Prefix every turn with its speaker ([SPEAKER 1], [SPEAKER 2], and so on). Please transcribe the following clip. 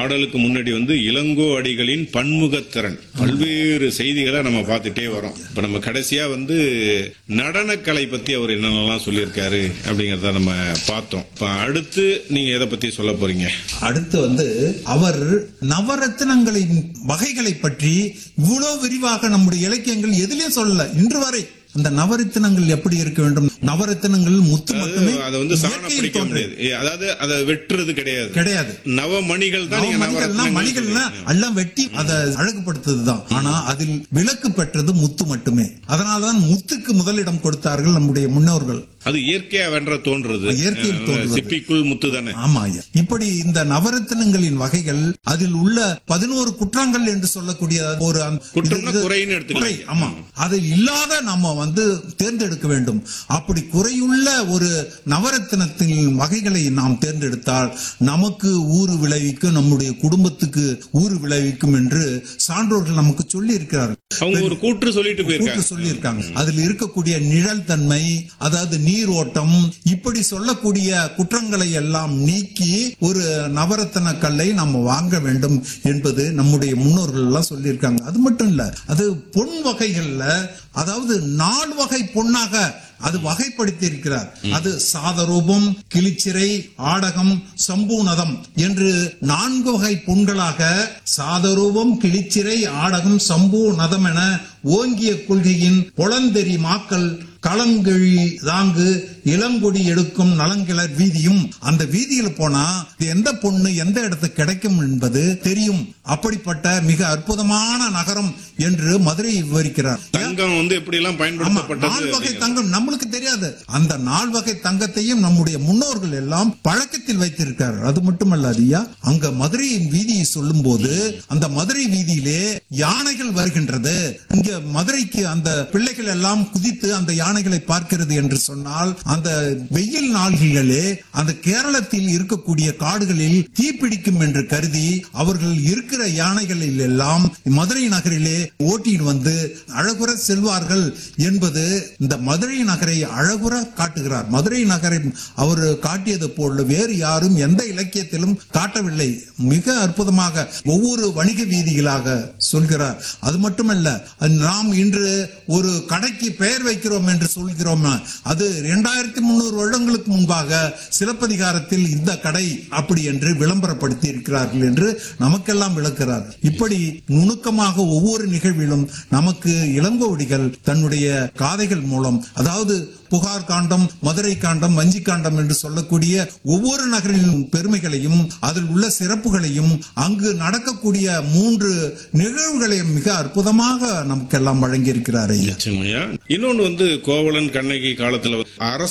[SPEAKER 1] பாடலுக்கு முன்னாடி வந்து இளங்கோ அடிகளின் பன்முகத்திறன் பல்வேறு செய்திகளை நம்ம பார்த்துட்டே வரோம் இப்ப நம்ம கடைசியா வந்து நடனக்கலை பத்தி அவர் என்னென்னலாம் சொல்லியிருக்காரு அப்படிங்கறத நம்ம பார்த்தோம் இப்ப அடுத்து நீங்க எதை பத்தி சொல்ல போறீங்க
[SPEAKER 2] அடுத்து வந்து அவர் நவரத்தினங்களின் வகைகளை பற்றி இவ்வளவு விரிவாக நம்முடைய இலக்கியங்கள் எதிலையும் சொல்லல இன்று வரை அந்த நவரத்தினங்கள் எப்படி இருக்க வேண்டும் நவரத்தினங்கள் முத்து மட்டுமே
[SPEAKER 1] அதை வந்து சாண
[SPEAKER 2] இயற்கையில்
[SPEAKER 1] பிடிக்க
[SPEAKER 2] தோன்றியது.
[SPEAKER 1] முடியாது ஏ, அதாவது அதை வெட்டுறது கிடையாது
[SPEAKER 2] கிடையாது
[SPEAKER 1] நவமணிகள் தான் நீங்க
[SPEAKER 2] மணிகள்னா
[SPEAKER 1] நவரத்னங்கள்
[SPEAKER 2] மணிகள்னா எல்லாம் வெட்டி அதை அழகுபடுத்துறதுதான் ஆனா அதில் விலக்கு பெற்றது முத்து மட்டுமே அதனாலதான் முத்துக்கு முதலிடம் கொடுத்தார்கள் நம்முடைய முன்னோர்கள்
[SPEAKER 1] அது இயற்கையா வென்ற தோன்றது
[SPEAKER 2] இயற்கையில்
[SPEAKER 1] அஹ்,
[SPEAKER 2] தோன்றுவது.
[SPEAKER 1] சிப்பிக்குள் முத்து தானே
[SPEAKER 2] ஆமா ஐயா இப்படி இந்த நவரத்தினங்களின் வகைகள் அதில் உள்ள பதினோரு குற்றங்கள் என்று சொல்லக்கூடிய ஒரு அந்த-
[SPEAKER 1] குற்றம்னா
[SPEAKER 2] இது-
[SPEAKER 1] குறைன்னு எடுத்துக்கலாம்.
[SPEAKER 2] குறை, ஆமா அதில் இல்லாத நம்ம வந்து தேர்ந்தெடுக்க வேண்டும் அப்படி குறையுள்ள ஒரு நவரத்தினத்தின் வகைகளை நாம் தேர்ந்தெடுத்தால் நமக்கு ஊறு விளைவிக்கும் நம்முடைய குடும்பத்துக்கு ஊறு விளைவிக்கும் என்று சான்றோர்கள் நமக்கு சொல்லி இருக்கிறார்கள்
[SPEAKER 1] அவங்க ஒரு கூற்று சொல்லிட்டு
[SPEAKER 2] கூட்டு
[SPEAKER 1] போயிருக்காங்க
[SPEAKER 2] சொல்லியிருக்காங்க அதில் இருக்கக்கூடிய நிழல் தன்மை அதாவது நீரோட்டம் இப்படி சொல்லக்கூடிய குற்றங்களை எல்லாம் நீக்கி ஒரு நவரத்தன கல்லை நம்ம வாங்க வேண்டும் என்பது நம்முடைய முன்னோர்கள் எல்லாம் சொல்லியிருக்காங்க அது மட்டும் இல்ல அது பொன் வகைகள்ல அதாவது நால் வகை பொன்னாக அது வகைப்படுத்தி இருக்கிறார் அது சாதரூபம் கிளிச்சிறை ஆடகம் சம்பூநதம் என்று நான்கு வகை பொன்களாக சாதரூபம் கிளிச்சிறை ஆடகம் சம்பூநதம் என ஓங்கிய கொள்கையின் பொலந்தெறி மாக்கள் களங்கழி தாங்கு இளங்கொடி எடுக்கும் நலங்கிளர் வீதியும் அந்த வீதியில போனா இது எந்த பொண்ணு எந்த இடத்துக்கு கிடைக்கும் என்பது தெரியும் அப்படிப்பட்ட மிக அற்புதமான நகரம் என்று மதுரை விவரிக்கிறார்
[SPEAKER 1] தங்கம் வந்து எப்படி எல்லாம்
[SPEAKER 2] ஆமா
[SPEAKER 1] பயன்படுத்தப்பட்டது
[SPEAKER 2] நால் வகை
[SPEAKER 1] அப்படிங்கிறது.
[SPEAKER 2] தங்கம் நம்மளுக்கு தெரியாது அந்த நால் வகை தங்கத்தையும் நம்முடைய முன்னோர்கள் எல்லாம் பழக்கத்தில் வைத்திருக்கிறார்கள் அது மட்டுமல்ல ஐயா அங்க மதுரையின் வீதியை சொல்லும் போது அந்த மதுரை வீதியிலே யானைகள் வருகின்றது இங்க மதுரைக்கு அந்த பிள்ளைகள் எல்லாம் குதித்து அந்த யானைகளை பார்க்கிறது என்று சொன்னால் அந்த வெயில் நாள்களிலே அந்த கேரளத்தில் இருக்கக்கூடிய காடுகளில் தீப்பிடிக்கும் என்று கருதி அவர்கள் இருக்கிற யானைகளில் எல்லாம் மதுரை நகரிலே ஓட்டிட்டு வந்து அழகுற செல்வார்கள் என்பது இந்த மதுரை நகரை அழகுற காட்டுகிறார் மதுரை நகரை அவர் காட்டியது போல வேறு யாரும் எந்த இலக்கியத்திலும் காட்டவில்லை மிக அற்புதமாக ஒவ்வொரு வணிக வீதிகளாக சொல்கிறார் அது மட்டுமல்ல நாம் இன்று ஒரு கடைக்கு பெயர் வைக்கிறோம் என்று சொல்கிறோம் அது இரண்டாயிரத்தி முன்னூறு வருடங்களுக்கு முன்பாக சிலப்பதிகாரத்தில் இந்த கடை அப்படி என்று விளம்பரப்படுத்தி இருக்கிறார்கள் என்று நமக்கெல்லாம் விளக்கிறார் இப்படி நுணுக்கமாக ஒவ்வொரு நிகழ்விலும் நமக்கு இளங்கோவடிகள் தன்னுடைய காதைகள் மூலம் அதாவது புகார் காண்டம் மதுரை காண்டம் வஞ்சி காண்டம் என்று சொல்லக்கூடிய ஒவ்வொரு நகரின் பெருமைகளையும் அதில் உள்ள சிறப்புகளையும் அங்கு நடக்கக்கூடிய மூன்று நிகழ்வுகளையும் மிக அற்புதமாக நமக்கெல்லாம் வழங்கியிருக்கிறார் ஐயா
[SPEAKER 1] நிச்சயமாய்யா. இன்னொன்னு வந்து கோவலன் கண்ணகி காலத்துல அரச